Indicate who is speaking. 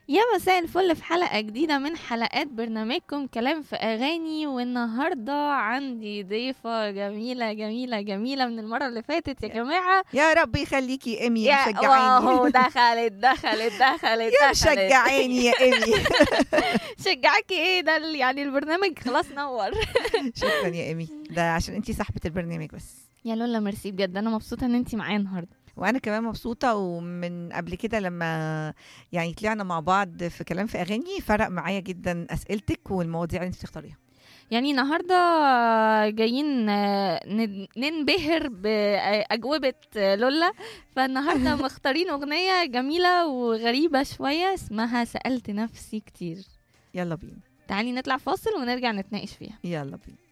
Speaker 1: يا مساء الفل في حلقة جديدة من حلقات برنامجكم كلام في أغاني والنهاردة عندي ضيفة جميلة جميلة جميلة من المرة اللي فاتت يا جماعة
Speaker 2: يا رب يخليكي يا ايمي
Speaker 1: يا
Speaker 2: مشجعاني
Speaker 1: واو دخلت دخلت دخلت
Speaker 2: يا
Speaker 1: دخلت
Speaker 2: مشجعاني يا ايمي
Speaker 1: شجعكي ايه ده ال- يعني البرنامج خلاص نور
Speaker 2: شكرا يا ايمي ده عشان انتي صاحبة البرنامج بس
Speaker 1: يا لولا ميرسي بجد أنا مبسوطة إن أنتي معايا النهاردة
Speaker 2: وانا كمان مبسوطة ومن قبل كده لما يعني طلعنا مع بعض في كلام في اغاني فرق معايا جدا اسئلتك والمواضيع اللي انت بتختاريها
Speaker 1: يعني النهاردة جايين آه، ن- ننبهر بأجوبة آه، لولا فالنهاردة مختارين أغنية جميلة وغريبة شوية اسمها سألت نفسي كتير
Speaker 2: يلا بينا
Speaker 1: تعالي نطلع فاصل ونرجع نتناقش فيها
Speaker 2: يلا بينا